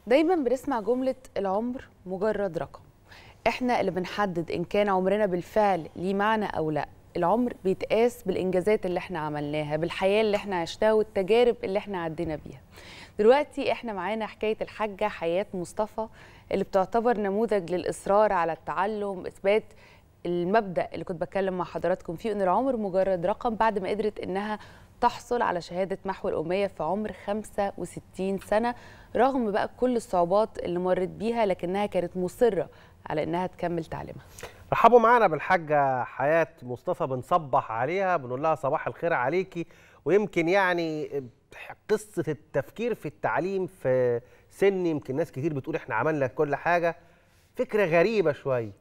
دايما بنسمع جملة العمر مجرد رقم احنا اللي بنحدد ان كان عمرنا بالفعل ليه معنى او لا العمر بيتقاس بالانجازات اللي احنا عملناها بالحياة اللي احنا عشناها والتجارب اللي احنا عدينا بيها دلوقتي احنا معانا حكاية الحاجة حياة مصطفى اللي بتعتبر نموذج للإصرار على التعلم إثبات المبدأ اللي كنت بتكلم مع حضراتكم فيه ان العمر مجرد رقم بعد ما قدرت انها تحصل على شهادة محو الأمية في عمر 65 سنة رغم بقى كل الصعوبات اللي مرت بيها لكنها كانت مصرة على إنها تكمل تعليمها رحبوا معانا بالحاجة حياة مصطفى بنصبح عليها بنقول لها صباح الخير عليكي ويمكن يعني قصة التفكير في التعليم في سن يمكن ناس كتير بتقول احنا عملنا كل حاجة فكرة غريبة شوية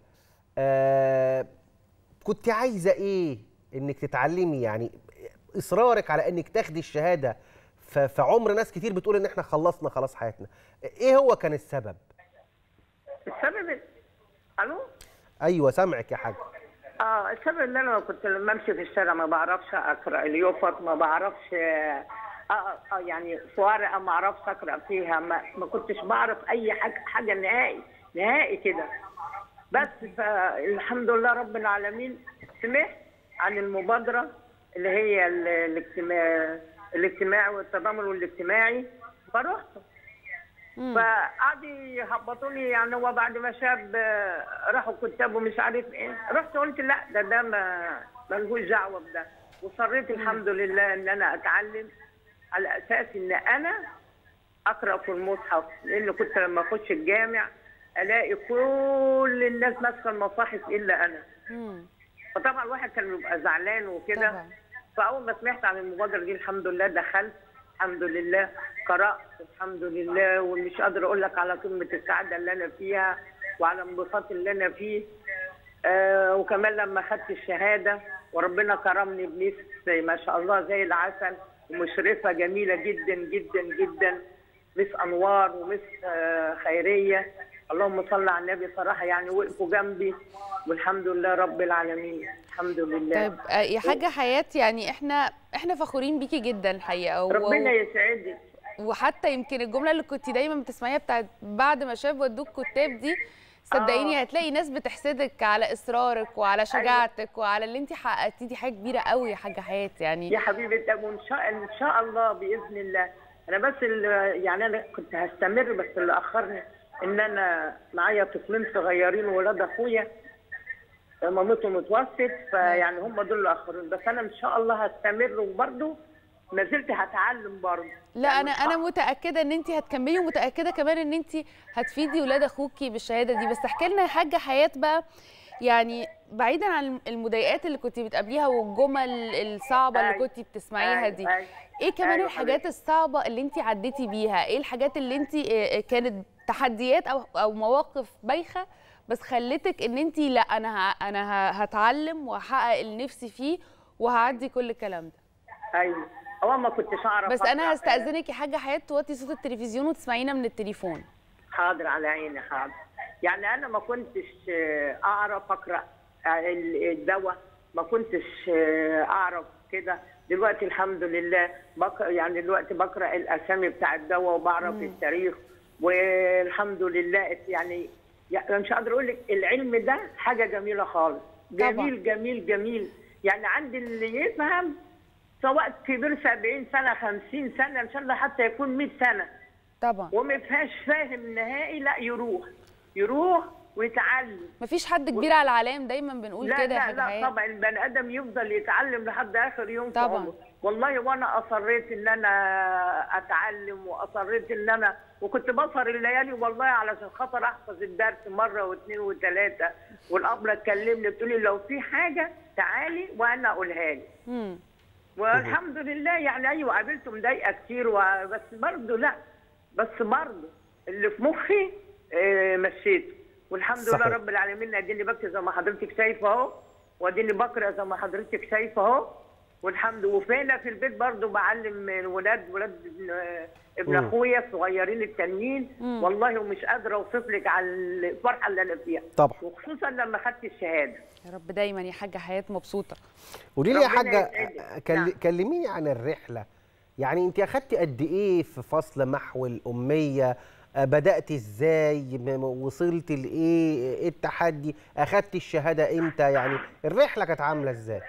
آه كنت عايزة ايه انك تتعلمي يعني اصرارك على انك تاخدي الشهادة ف- في عمر ناس كتير بتقول ان احنا خلصنا خلاص حياتنا ايه هو كان السبب السبب ال- الو ايوه سامعك يا حاج اه السبب ان انا كنت لما امشي في الشارع ما بعرفش اقرا اليوفط ما بعرفش آه آه آه يعني في ورقه ما اعرفش اقرا فيها ما, ما كنتش بعرف اي حاجه حاجه نهائي نهائي كده بس فالحمد لله رب العالمين سمعت عن المبادره اللي هي ال- الاجتماع الاجتماعي والتضامن والاجتماعي فرحت فقعدوا يهبطوني يعني هو بعد ما شاب آه، راحوا كتاب ومش عارف ايه رحت قلت لا ده ده ما ملهوش دعوه بده وصريت الحمد لله ان انا اتعلم على اساس ان انا اقرا في المصحف لان كنت لما اخش الجامع الاقي كل الناس ماسكه المصاحف الا انا فطبعا الواحد كان بيبقى زعلان وكده طبعا. فاول ما سمعت عن المبادره دي الحمد لله دخلت الحمد لله قرات الحمد لله ومش قادره اقول لك على قمه السعاده اللي انا فيها وعلى الانبساط اللي انا فيه آه وكمان لما خدت الشهاده وربنا كرمني بنفس ما شاء الله زي العسل ومشرفه جميله جدا جدا جدا مس انوار ومس آه خيريه اللهم صل على النبي صراحه يعني وقفوا جنبي والحمد لله رب العالمين الحمد لله طيب آه، يا حاجة حياة يعني احنا احنا فخورين بيكي جدا الحقيقة و- ربنا يسعدك وحتى يمكن الجمله اللي كنت دايما بتسمعيها بتاعت بعد ما شاب ودوك كتاب دي صدقيني آه. هتلاقي ناس بتحسدك على اصرارك وعلى شجاعتك وعلى اللي انت حققتيه دي حاجه كبيره قوي يا حاجه حياه يعني يا حبيبي طب وان شاء ان شاء الله باذن الله انا بس ال- يعني انا كنت هستمر بس اللي اخرني ان انا معايا طفلين صغيرين ولاد اخويا مامته متوفت فيعني هم دول اللي اخرون بس انا ان شاء الله هستمر وبرضه ما زلت هتعلم برضه لا يعني انا مش انا ه- متاكده ان انت هتكملي ومتاكده كمان ان انت هتفيدي ولاد اخوكي بالشهاده دي بس احكي لنا يا حاجه حياه بقى يعني بعيدا عن المضايقات اللي كنت بتقابليها والجمل الصعبه اللي أيوة. كنت بتسمعيها أيوة، دي أيوة. ايه كمان أيوة الحاجات حبيبتي. الصعبه اللي انت عديتي بيها ايه الحاجات اللي انت كانت تحديات او او مواقف بايخه بس خلتك ان انت لا انا ه- انا ه- هتعلم وهحقق اللي نفسي فيه وهعدي كل الكلام ده ايوه هو ما كنتش اعرف بس أقرأ. انا هستاذنك يا حاجه حياه توطي صوت التلفزيون وتسمعينا من التليفون حاضر على عيني حاضر يعني انا ما كنتش آه، اعرف اقرا آه، ال- الدواء ما كنتش آه، اعرف كده دلوقتي الحمد لله بقرا يعني دلوقتي بقرا الاسامي بتاع الدواء وبعرف التاريخ والحمد لله يعني يعني مش قادر اقول لك العلم ده حاجه جميله خالص طبعاً. جميل جميل جميل يعني عند اللي يفهم سواء كبير 70 سنه 50 سنه ان شاء الله حتى يكون 100 سنه طبعا وما فيهاش فاهم نهائي لا يروح يروح ويتعلم مفيش حد كبير على العالم دايما بنقول لا كده يا لا حاجه لا حياه طبعا البني ادم يفضل يتعلم لحد اخر يوم في طبعاً. عمره والله وانا اصريت ان انا اتعلم واصريت ان انا وكنت بسهر الليالي والله علشان خاطر احفظ الدرس مره واثنين وثلاثه والابله تكلمني بتقول لي لو في حاجه تعالي وانا اقولها لي مم. والحمد لله يعني ايوه قابلت مضايقه كتير و- بس برضه لا بس برضه اللي في مخي آه، مشيته والحمد صحيح. لله رب العالمين اديني بكتب زي ما حضرتك شايفه اهو واديني بقرا زي ما حضرتك شايفه اهو والحمد وفينا في البيت برضه بعلم الولاد ولاد ابن- ابن مم. اخويا الصغيرين التانيين والله ومش قادره اوصف لك على الفرحه اللي انا فيها طبعا وخصوصا لما خدت الشهاده يا رب دايما يا حاجه حياه مبسوطه قولي لي يا ربنا حاجه يسعدك. كل- نعم. كلميني عن الرحله يعني انت اخدتي قد ايه في فصل محو الاميه آه، بدات ازاي م- م- وصلت لايه ايه التحدي اخدت الشهاده امتى يعني الرحله كانت عامله ازاي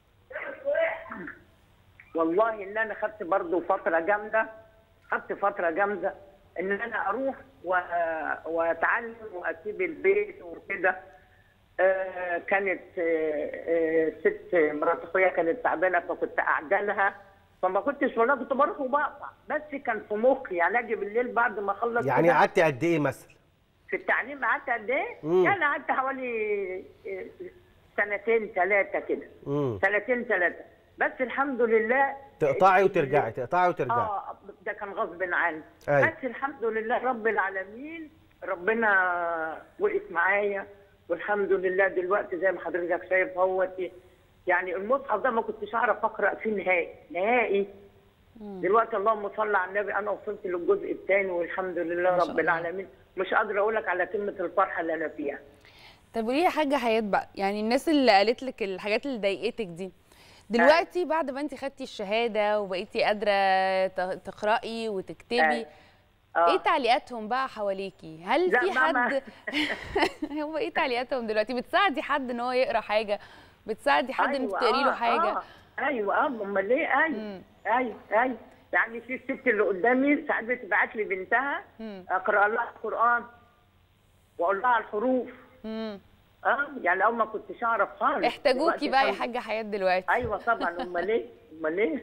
والله ان انا خدت برضو فتره جامده خدت فتره جامده ان انا اروح و- واتعلم واسيب البيت وكده آه، كانت آه، آه، ست مرات اخويا كانت تعبانه فكنت قاعده لها فما كنتش والله كنت بروح وبقطع بس كان في مخي يعني اجي بالليل بعد ما اخلص يعني كده قعدت قد ايه مثلا في التعليم قعدت قد ايه؟ مم. يعني قعدت حوالي آه، سنتين ثلاثه كده امم سنتين ثلاثه بس الحمد لله تقطعي وترجعي تقطعي وترجعي اه ده كان غصب عني أيوة. بس الحمد لله رب العالمين ربنا وقف معايا والحمد لله دلوقتي زي ما حضرتك شايف اهوت يعني المصحف ده ما كنتش اعرف اقرا فيه نهائي نهائي دلوقتي اللهم صل على النبي انا وصلت للجزء الثاني والحمد لله ما شاء رب الله. العالمين مش قادره اقول لك على كلمه الفرحه اللي انا فيها طب قولي لي يا حاجه حياه بقى يعني الناس اللي قالت لك الحاجات اللي ضايقتك دي دلوقتي بعد ما انت خدتي الشهاده وبقيتي قادره ت- تقراي وتكتبي آه. آه. ايه تعليقاتهم بقى حواليكي هل لا، في ماما. حد هو ايه تعليقاتهم دلوقتي بتساعدي حد ان هو يقرا حاجه بتساعدي حد ان انت أيوة، تقري له آه، حاجه آه. ايوه اه امال ايه ايوه ايوه ايوه يعني في الست اللي قدامي ساعات بتبعت لي بنتها مم. اقرا لها القران واقول لها الحروف مم. اه يعني اول ما كنتش اعرف خالص احتاجوكي دلوقتي بقى يا الحمد- حاجه حياه دلوقتي ايوه طبعا امال ايه امال ايه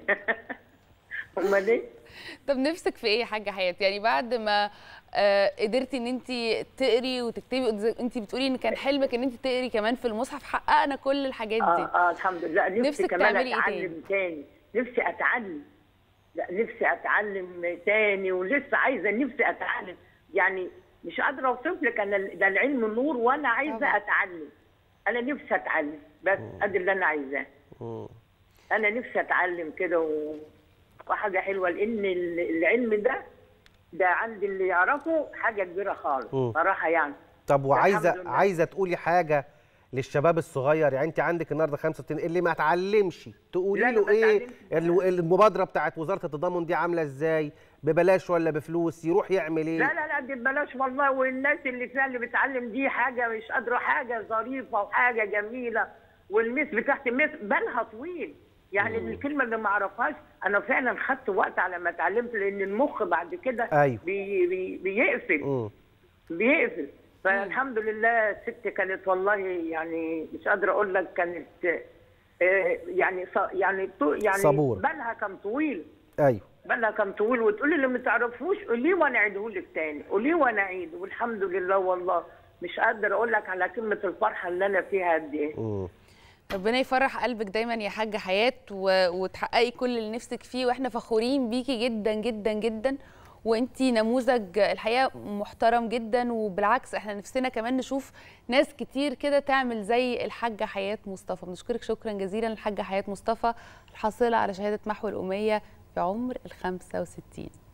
امال ايه طب نفسك في ايه يا حاجه حياه يعني بعد ما آه قدرتي ان انت تقري وتكتبي انت بتقولي ان كان حلمك ان انت تقري كمان في المصحف حققنا كل الحاجات دي اه اه الحمد لله نفسي نفسك كمان تعملي إيه اتعلم تاني نفسي اتعلم لا نفسي اتعلم تاني ولسه عايزه نفسي اتعلم يعني مش قادره اوصف لك انا ده العلم نور وانا عايزه طبعا. اتعلم انا نفسي اتعلم بس ادي اللي انا عايزاه مم. انا نفسي اتعلم كده و... وحاجه حلوه لان ال- العلم ده ده عند اللي يعرفه حاجه كبيره خالص مم. صراحه يعني طب الحمد وعايزه لله. عايزه تقولي حاجه للشباب الصغير يعني انت عندك النهارده 65 اللي ما اتعلمش لا، تقولي أنا له ما ايه اتعلمتش. ال- المبادره بتاعت وزاره التضامن دي عامله ازاي ببلاش ولا بفلوس يروح يعمل ايه لا لا لا دي ببلاش والله والناس اللي فيها اللي بتعلم دي حاجه مش قادره حاجه ظريفه وحاجه جميله والميس بتاعت الميس بالها طويل يعني الكلمه اللي ما اعرفهاش انا فعلا خدت وقت على ما اتعلمت لان المخ بعد كده أيوة. بي بي بيقفل مم. بيقفل فالحمد لله الست كانت والله يعني مش قادره اقول لك كانت آه، يعني ص- يعني طو- يعني صبورة. بالها كان طويل ايوه بالها كان طويل وتقولي اللي ما تعرفوش قوليه وانا اعيده لك تاني قوليه وانا اعيده والحمد لله والله مش قادر اقول لك على كلمه الفرحه اللي انا فيها قد ايه مم. ربنا يفرح قلبك دايما يا حاجه حياه و... وتحققي كل اللي نفسك فيه واحنا فخورين بيكي جدا جدا جدا وانتي نموذج الحقيقه محترم جدا وبالعكس احنا نفسنا كمان نشوف ناس كتير كده تعمل زي الحاجه حياه مصطفى بنشكرك شكرا جزيلا الحاجه حياه مصطفى الحاصله على شهاده محو الاميه في عمر ال 65